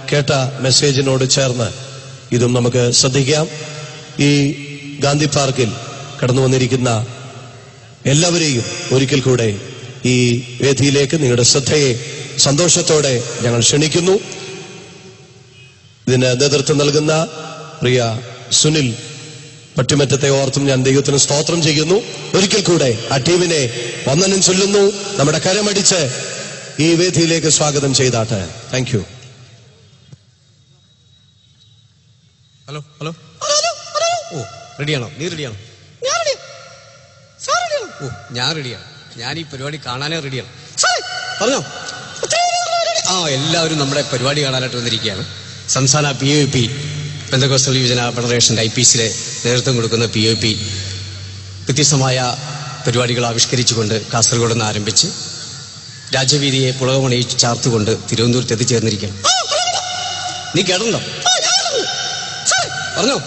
കേട്ട മെസ്സേജിനോട് ചേർന്ന് ഇതും നമുക്ക് ശ്രദ്ധിക്കാം ഈ ഗാന്ധി പാർക്കിൽ കടന്നു വന്നിരിക്കുന്ന എല്ലാവരെയും ഒരിക്കൽ കൂടെ ഈ വേദിയിലേക്ക് നിങ്ങളുടെ ശ്രദ്ധയെ സന്തോഷത്തോടെ ഞങ്ങൾ ക്ഷണിക്കുന്നു ഇതിന് നേതൃത്വം നൽകുന്ന പ്രിയ സുനിൽ പട്ടിമറ്റത്തെ ഓർത്തും ഞാൻ ദൈവത്തിന് സ്തോത്രം ചെയ്യുന്നു ഒരിക്കൽ കൂടെ ആ ടീമിനെ വന്ദനം ചൊല്ലുന്നു നമ്മുടെ കരമടിച്ച് ഈ വേദിയിലേക്ക് സ്വാഗതം ചെയ്താട്ടെ താങ്ക് യു ഹലോ ഹലോ ഓ റെഡിയാണോ നീ റെഡിയാണോ ഓ ഞാൻ റെഡിയാണ് ഞാൻ ഈ പരിപാടി കാണാനേ റെഡിയാണ് പറഞ്ഞോ ആ എല്ലാവരും നമ്മുടെ പരിപാടി കാണാനായിട്ട് വന്നിരിക്കുകയാണ് സംസ്ഥാന പി ഒ പി ബന്ധകോസ്റ്റൽ യുവജന ഫെഡറേഷൻ്റെ ഐ പി സിയുടെ നേതൃത്വം കൊടുക്കുന്ന പി ഒ പി വ്യത്യസ്തമായ പരിപാടികൾ ആവിഷ്കരിച്ചുകൊണ്ട് കാസർഗോഡ് നിന്ന് ആരംഭിച്ച് രാജ്യവീതിയെ പുളകമണിയിച്ച് ചാർത്തുകൊണ്ട് തിരുവനന്തപുരത്ത് എത്തിച്ചേർന്നിരിക്കുകയാണ് നീ കേട്ടല്ലോ പറഞ്ഞോ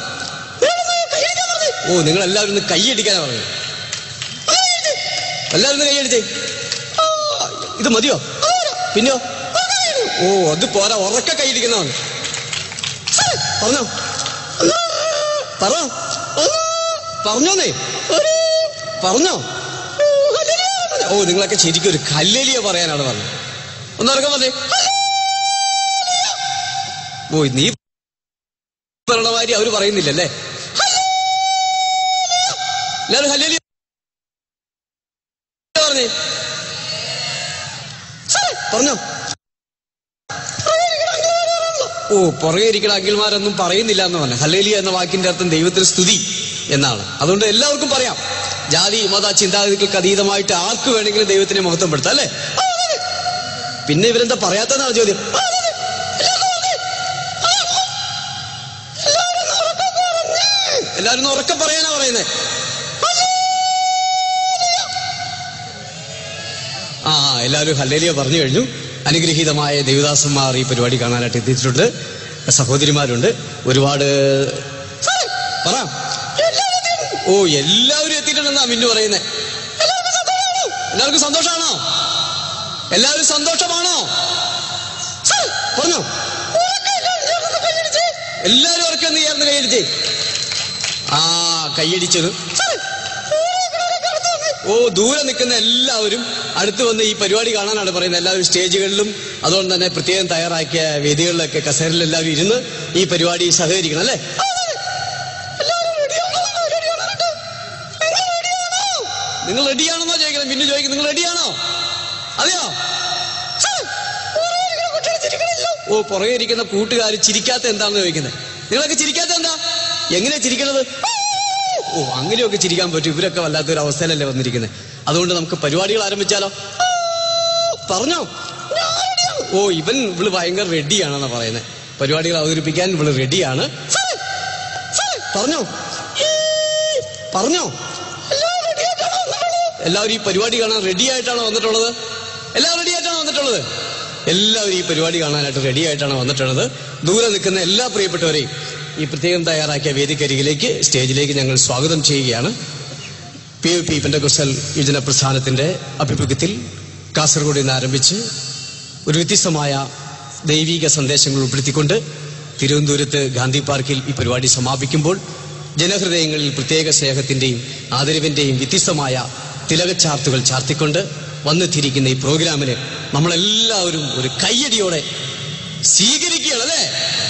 ഓ നിങ്ങൾ എല്ലാവരും ഒന്ന് കൈയടിക്കാനാ പറഞ്ഞത് എല്ലാവരും ഒന്ന് കൈയടിച്ചേ ആ, ഇത് മതിയോ പിന്നെയോ ഓ അത് പോരാ ഉറക്ക കൈയടിക്കുന്നതാണ് പറഞ്ഞോ പറ പറഞ്ഞോന്നേ പറഞ്ഞോ ഓ നിങ്ങളൊക്കെ ശരിക്കും ഒരു കല്ലേലിയ പറയാനാണ് പറഞ്ഞത് ഒന്നിറക്കം പറഞ്ഞേ ഓ നീ പറയണ മാതിരി അവര് പറയുന്നില്ലല്ലേ എല്ലാവരും ഹല്ലേലൂയ പറഞ്ഞേ പറഞ്ഞോ ഓ പുറകെ ഇരിക്കണ അഖിൽമാരൊന്നും പറയുന്നില്ല എന്ന് പറഞ്ഞു ഹല്ലേലിയ എന്ന വാക്കിന്റെ അർത്ഥം ദൈവത്തിന് സ്തുതി എന്നാണ് അതുകൊണ്ട് എല്ലാവർക്കും പറയാം ജാതി മത ചിന്താഗതികൾക്ക് അതീതമായിട്ട് ആർക്ക് വേണമെങ്കിലും ദൈവത്തിനെ മഹത്വപ്പെടുത്താം അല്ലേ പിന്നെ ഇവരെന്താ പറയാത്തതാണ് ചോദ്യം എല്ലാവരും ഒന്ന് ഉറക്കം പറയാനാ പറയുന്നത് ആ എല്ലാവരും ഹല്ലേലിയ പറഞ്ഞു കഴിഞ്ഞു അനുഗ്രഹീതമായ ദേവദാസന്മാർ ഈ പരിപാടി കാണാനായിട്ട് എത്തിയിട്ടുണ്ട് സഹോദരിമാരുണ്ട് ഒരുപാട് പറ ഓ എല്ലാവരും എത്തിയിട്ടുണ്ടെന്നാ മിന്നു പറയുന്നത് എല്ലാവർക്കും സന്തോഷമാണോ എല്ലാവരും സന്തോഷമാണോ പറഞ്ഞോ എല്ലാവരും ഉറക്കെ ഒന്ന് ചേർന്ന് കൈയടിച്ചേ ആ കൈയടിച്ചത് ഓ ദൂരെ നിൽക്കുന്ന എല്ലാവരും അടുത്ത് വന്ന് ഈ പരിപാടി കാണാനാണ് പറയുന്നത് എല്ലാവരും സ്റ്റേജുകളിലും അതുകൊണ്ട് തന്നെ പ്രത്യേകം തയ്യാറാക്കിയ വേദികളിലൊക്കെ കസേരയിൽ എല്ലാവരും ഇരുന്ന് ഈ പരിപാടി സഹകരിക്കണം അല്ലേ നിങ്ങൾ റെഡിയാണെന്നോ ചോദിക്കണം പിന്നെ ചോദിക്കും നിങ്ങൾ റെഡിയാണോ അതെയോ ഓ പുറകെ ഇരിക്കുന്ന കൂട്ടുകാർ ചിരിക്കാത്ത എന്താണെന്ന് ചോദിക്കുന്നത് നിങ്ങളൊക്കെ ചിരിക്കാത്ത എന്താ എങ്ങനെയാ ചിരിക്കണത് ഓ അങ്ങനെയൊക്കെ ചിരിക്കാൻ പറ്റും ഇവരൊക്കെ വല്ലാത്തൊരു അവസ്ഥയിലല്ലേ വന്നിരിക്കുന്നത് അതുകൊണ്ട് നമുക്ക് പരിപാടികൾ ആരംഭിച്ചാലോ പറഞ്ഞോ ഓ ഇവൻ ഇവള് ഭയങ്കര റെഡിയാണെന്നാ പറയുന്നത് പരിപാടികൾ അവതരിപ്പിക്കാൻ ഇവള് റെഡിയാണ് പറഞ്ഞോ പറഞ്ഞോ എല്ലാവരും ഈ പരിപാടി കാണാൻ റെഡി ആയിട്ടാണോ വന്നിട്ടുള്ളത് എല്ലാവരും റെഡി ആയിട്ടാണോ വന്നിട്ടുള്ളത് എല്ലാവരും ഈ പരിപാടി കാണാനായിട്ട് റെഡി ആയിട്ടാണ് വന്നിട്ടുള്ളത് ദൂരെ നിൽക്കുന്ന എല്ലാ പ്രിയപ്പെട്ടവരെയും ഈ പ്രത്യേകം തയ്യാറാക്കിയ വേദിക്കരികിലേക്ക് സ്റ്റേജിലേക്ക് ഞങ്ങൾ സ്വാഗതം ചെയ്യുകയാണ് പി ഒ പി പെൻഡഗോസൽ യുവജന പ്രസ്ഥാനത്തിന്റെ ആഭിമുഖ്യത്തിൽ കാസർഗോഡ് നിന്ന് ആരംഭിച്ച് ഒരു വ്യത്യസ്തമായ ദൈവിക സന്ദേശങ്ങൾ ഉൾപ്പെടുത്തിക്കൊണ്ട് തിരുവനന്തപുരത്ത് ഗാന്ധി പാർക്കിൽ ഈ പരിപാടി സമാപിക്കുമ്പോൾ ജനഹൃദയങ്ങളിൽ പ്രത്യേക സ്നേഹത്തിന്റെയും ആദരവിന്റെയും വ്യത്യസ്തമായ തിലകച്ചാർത്തുകൾ ചാർത്തിക്കൊണ്ട് വന്നെത്തിയിരിക്കുന്ന ഈ പ്രോഗ്രാമിന് നമ്മളെല്ലാവരും ഒരു കയ്യടിയോടെ സ്വീകരിക്കുകയാണ് അല്ലേ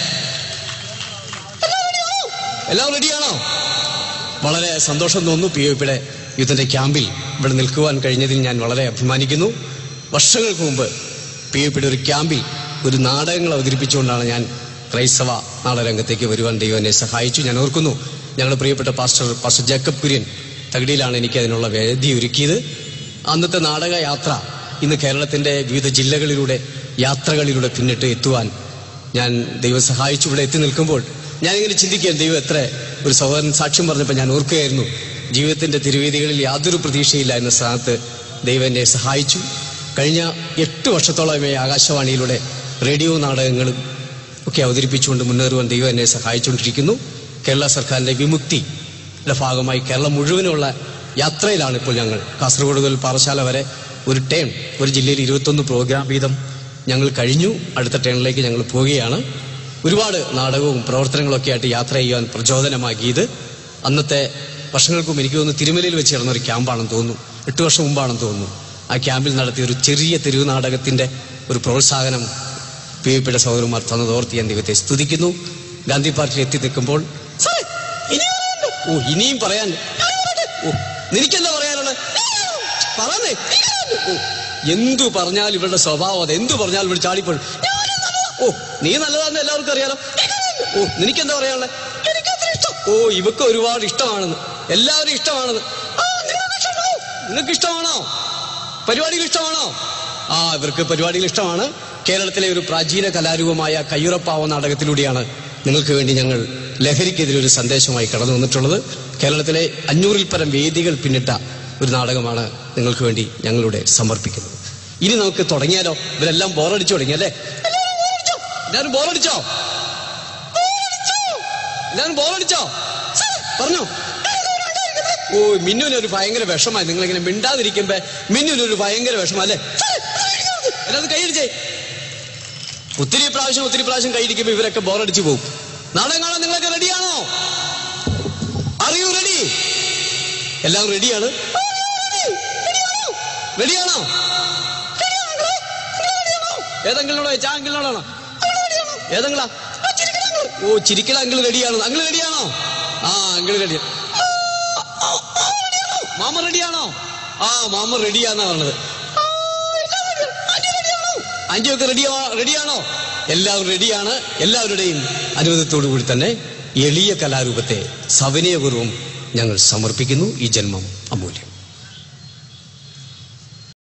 എല്ലാവരും റെഡിയാണോ വളരെ സന്തോഷം തോന്നുന്നു പി ഒ പിയുടെ യുദ്ധന്റെ ക്യാമ്പിൽ ഇവിടെ നിൽക്കുവാൻ കഴിഞ്ഞതിൽ ഞാൻ വളരെ അഭിമാനിക്കുന്നു വർഷങ്ങൾക്ക് മുമ്പ് പി ഒ പിയുടെ ഒരു ക്യാമ്പിൽ ഒരു നാടകങ്ങൾ അവതരിപ്പിച്ചുകൊണ്ടാണ് ഞാൻ ക്രൈസ്തവ നാടകരംഗത്തേക്ക് വരുവാൻ ദൈവം എന്നെ സഹായിച്ചു ഞാൻ ഓർക്കുന്നു ഞങ്ങളുടെ പ്രിയപ്പെട്ട പാസ്റ്റർ പാസ്റ്റർ ജേക്കബ് കുര്യൻ തകടിയിലാണ് എനിക്ക് അതിനുള്ള വേദി ഒരുക്കിയത് അന്നത്തെ നാടക യാത്ര ഇന്ന് കേരളത്തിന്റെ വിവിധ ജില്ലകളിലൂടെ യാത്രകളിലൂടെ പിന്നിട്ട് എത്തുവാൻ ഞാൻ ദൈവം സഹായിച്ചു ഇവിടെ എത്തി നിൽക്കുമ്പോൾ ഞാനിങ്ങനെ ചിന്തിക്കുകയാണ് ദൈവം എത്ര ഒരു സഹോദരൻ സാക്ഷ്യം പറഞ്ഞപ്പോൾ ഞാൻ ഓർക്കുകയായിരുന്നു ജീവിതത്തിന്റെ തിരുവേദികളിൽ യാതൊരു പ്രതീക്ഷയില്ല എന്ന സ്ഥാനത്ത് ദൈവം എന്നെ സഹായിച്ചു കഴിഞ്ഞ എട്ട് വർഷത്തോളമായി ആകാശവാണിയിലൂടെ റേഡിയോ നാടകങ്ങളും ഒക്കെ അവതരിപ്പിച്ചുകൊണ്ട് മുന്നേറുവാൻ ദൈവം എന്നെ സഹായിച്ചുകൊണ്ടിരിക്കുന്നു കേരള സർക്കാരിന്റെ വിമുക്തിയുടെ ഭാഗമായി കേരളം മുഴുവനുള്ള യാത്രയിലാണ് ഇപ്പോൾ ഞങ്ങൾ കാസർഗോഡ് മുതൽ പാറശാല വരെ ഒരു ടേം ഒരു ജില്ലയിൽ ഇരുപത്തൊന്ന് പ്രോഗ്രാം വീതം ഞങ്ങൾ കഴിഞ്ഞു അടുത്ത ടേണിലേക്ക് ഞങ്ങൾ പോവുകയാണ് ഒരുപാട് നാടകവും പ്രവർത്തനങ്ങളൊക്കെ ആയിട്ട് യാത്ര ചെയ്യാൻ പ്രചോദനമാക്കിയത് അന്നത്തെ വർഷങ്ങൾക്കും എനിക്ക് തോന്നുന്നു തിരുമലയിൽ വെച്ച് നടന്ന ഒരു ക്യാമ്പാണെന്ന് തോന്നുന്നു എട്ട് വർഷം മുമ്പാണെന്ന് തോന്നുന്നു ആ ക്യാമ്പിൽ നടത്തിയ ഒരു ചെറിയ തെരുവ് നാടകത്തിന്റെ ഒരു പ്രോത്സാഹനം പി വി പിയുടെ സഹോദരന്മാർ തന്നതോർത്ത് ഞാൻ ദൈവത്തെ സ്തുതിക്കുന്നു ഗാന്ധി പാർക്കിൽ എത്തി നിൽക്കുമ്പോൾ "സാറേ, ഇനി പറയാനുണ്ട്." ഓ ഇനിയും പറയാൻ ഓ നിനക്കെന്താ പറയാനുള്ളത് പറഞ്ഞേ ഓ എന്തു പറഞ്ഞാൽ ഇവരുടെ സ്വഭാവം അത് എന്തു പറഞ്ഞാൽ ഇവിടെ ചാടിപ്പോൾ ഓ നീ നല്ലതാണെന്ന് എല്ലാവർക്കും അറിയാലോ ഓ നിനക്കെന്താ പറയാനുള്ളത് ഓ ഇവക്ക് ഒരുപാട് ഇഷ്ടമാണെന്ന് എല്ലാവരും ഇഷ്ടമാണെന്ന് ആ, നിങ്ങൾക്ക് ഇഷ്ടമാണോ? നിങ്ങൾക്ക് ഇഷ്ടമാണോ പരിപാടികൾ ഇഷ്ടമാണോ ആ ഇവർക്ക് പരിപാടികൾ ഇഷ്ടമാണ് കേരളത്തിലെ ഒരു പ്രാചീന കലാരൂപമായ കയ്യുറപ്പാവ നാടകത്തിലൂടെയാണ് നിങ്ങൾക്ക് വേണ്ടി ഞങ്ങൾ ലഹരിക്കെതിരെ ഒരു സന്ദേശമായി കടന്നു വന്നിട്ടുള്ളത് കേരളത്തിലെ അഞ്ഞൂറിൽ പരം വേദികൾ പിന്നിട്ട ഒരു നാടകമാണ് നിങ്ങൾക്ക് വേണ്ടി ഞങ്ങളിവിടെ സമർപ്പിക്കുന്നത് ഇനി നമുക്ക് തുടങ്ങിയാലോ ഇവരെല്ലാം ബോറടിച്ചു തുടങ്ങി അല്ലേ എല്ലാവരും ബോറടിച്ചോ എല്ലാവരും ബോറടിച്ചോ പറഞ്ഞോ ഓ മിന്നുവിന് ഒരു ഭയങ്കര വിഷമായി നിങ്ങൾ ഇങ്ങനെ മിണ്ടാതിരിക്കുമ്പോ മിന്നുവിന് ഒരു ഭയങ്കര വിഷമം അല്ലേ എല്ലാവരും കൈയടിച്ചേ ഒത്തിരി പ്രാവശ്യം ഒത്തിരി പ്രാവശ്യം കൈയടിക്കുമ്പോ ഇവരൊക്കെ ബോറടിച്ചു പോകും നാടകം കാണാൻ നിങ്ങളൊക്കെ റെഡിയാണോ അറിയൂ റെഡി എല്ലാം റെഡിയാണ് റെഡിയാണോ ഏതെങ്കിലോടോ ചാങ്കിളിനോടാണോ ഏതെങ്കിലാ ഓ ചിരിക്കല അങ്കിൾ റെഡിയാണോ അങ്കിൾ റെഡിയാണോ ആ അങ്കിൾ റെഡി മാമ റെഡിയാണോ ആ മാമ റെഡിയാന്നാ പറഞ്ഞത് അഞ്ചൊക്കെ റെഡിയാ റെഡിയാണോ എല്ലാവരും റെഡിയാണ് എല്ലാവരുടെയും അനുവാദത്തോടു കൂടി തന്നെ എളിയ കലാരൂപത്തെ സവിനയപൂർവ്വം ഞങ്ങൾ സമർപ്പിക്കുന്നു ഈ ജന്മം അമൂല്യം